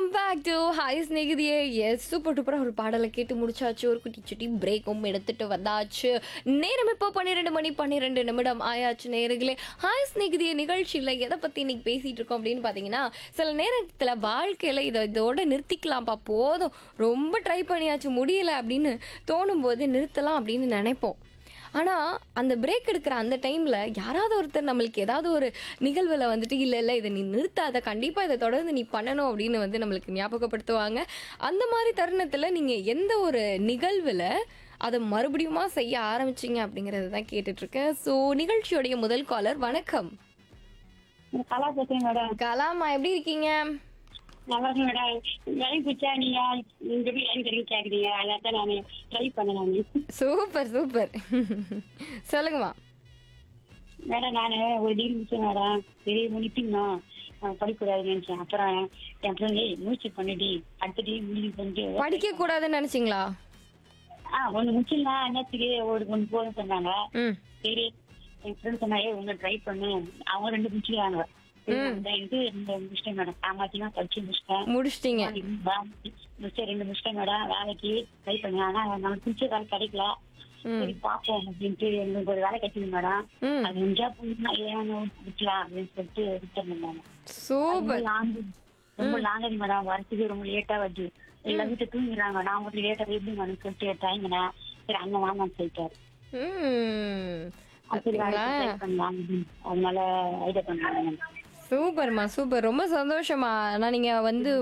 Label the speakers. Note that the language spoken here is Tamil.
Speaker 1: Welcome back to hi Snehithiye yes super டூப்பராக ஒரு பாடலை கேட்டு முடிச்சாச்சு ஒரு குட்டி சுட்டி பிரேக்கும் எடுத்துட்டு வந்தாச்சு நேரம் இப்போ பன்னிரெண்டு மணி பன்னிரெண்டு நிமிடம் ஆயாச்சு நேர்களே ஹாய் ஸ்நேகிதிய நிகழ்ச்சியில் எதை பற்றி இன்னைக்கு பேசிகிட்டு இருக்கோம் அப்படின்னு பார்த்தீங்கன்னா சில நேரத்தில் வாழ்க்கையில் இதை இதோட நிறுத்திக்கலாம்ப்பா போதும் ரொம்ப ட்ரை பண்ணியாச்சு முடியல அப்படின்னு தோணும் போது நிறுத்தலாம் அப்படின்னு நினைப்போம் ஆனால் அந்த பிரேக் எடுக்கிற அந்த டைமில் யாராவது ஒருத்தர் நம்மளுக்கு ஏதாவது ஒரு நிகழ்வில் வந்துட்டு இல்லை இல்லை இதை நீ நிறுத்தாத கண்டிப்பாக இதை தொடர்ந்து நீ பண்ணணும் அப்படின்னு வந்து நம்மளுக்கு ஞாபகப்படுத்துவாங்க அந்த மாதிரி தருணத்தில் நீங்கள் எந்த ஒரு நிகழ்வில் அதை மறுபடியுமா செய்ய ஆரம்பிச்சிங்க அப்படிங்கிறது தான் கேட்டுட்ருக்கேன் ஸோ நிகழ்ச்சியோடைய முதல் காலர் வணக்கம்
Speaker 2: கலா பேசுறேன் மேடம்
Speaker 1: கலாமா எப்படி இருக்கீங்க
Speaker 2: நல்லா இருக்கு மேடம் வேலைக்கு பிடிச்சா நீங்க இந்த போய் லைன் கிடைக்க கேக்குறீங்க அதான் நான் ட்ரை பண்ணேன் நான்
Speaker 1: சூப்பர் சூப்பர் சொல்லுங்கம்மா
Speaker 2: மேடம் நான் ஒரு டிகிரி முடிச்சேன் மேடம் பெரிய முடிப்பிங்கணும் படிக்கூடாதுன்னு நினைச்சேன் அப்புறம் என் ஃப்ரெண்ட் ஏய் மூச்சு பண்ணுடி அடுத்த டிகிரி முடிவு பண்ணிட்டு
Speaker 1: படிக்கக்கூடாதுன்னு நினச்சிங்களா
Speaker 2: ஆ ஒண்ணு முடிச்சிடலாம் என்னத்துக்கு ஒரு ஒன்று போதும் சொன்னாங்க
Speaker 1: ம்
Speaker 2: சரி என் ஃப்ரெண்ட் சொன்னாங்க ஒண்ணு ட்ரை பண்ணு அவங்க ரெண்டு முடிச்சிருக்காங்க இது ரெண்டு முடிச்சிட்டேன் மேடம் காமாத்தினா படிச்சு முடிச்சிட்டேன்
Speaker 1: முடிச்சிட்டிங்க
Speaker 2: மிஸ்டர் ரெண்டு முடிச்சிட்டேன் மேடம் வேலைக்கு ட்ரை பண்ணேன் ஆனா நமக்கு பிடிச்ச வேலை கிடைக்கல
Speaker 1: ம்
Speaker 2: சரி பாப்போம் அப்படின்ட்டு எங்களுக்கு ஒரு வேலை கிடைச்சது மேடம்
Speaker 1: ம்
Speaker 2: அது முடிஞ்சா போனா ஏன் விட்டுலாம் அப்படின்னு சொல்லிட்டு விட்டுறேன் மேடம்
Speaker 1: சூப்பர்
Speaker 2: லாங் ரொம்ப லாங் மேடம் வரத்துக்கு ரொம்ப லேட்டா வருது எல்லா வீட்டை தூங்கிடுறாங்க நான் மட்டும் லேட்டா எப்படி மேடம் சொல்லிட்டு டைம்னா சரி அங்க வாங்கன்னு சொல்லிட்டாரு
Speaker 1: ம்
Speaker 2: அப்படி
Speaker 1: பார்த்தீங்களா
Speaker 2: வேலைக்கு try பண்ணலாம் அப்படின்னு. அதனால ஐடியா பண்ணாங்க
Speaker 1: சூப்பர்மா சூப்பர் ரொம்ப சந்தோஷமா ஆனா நீங்க வந்து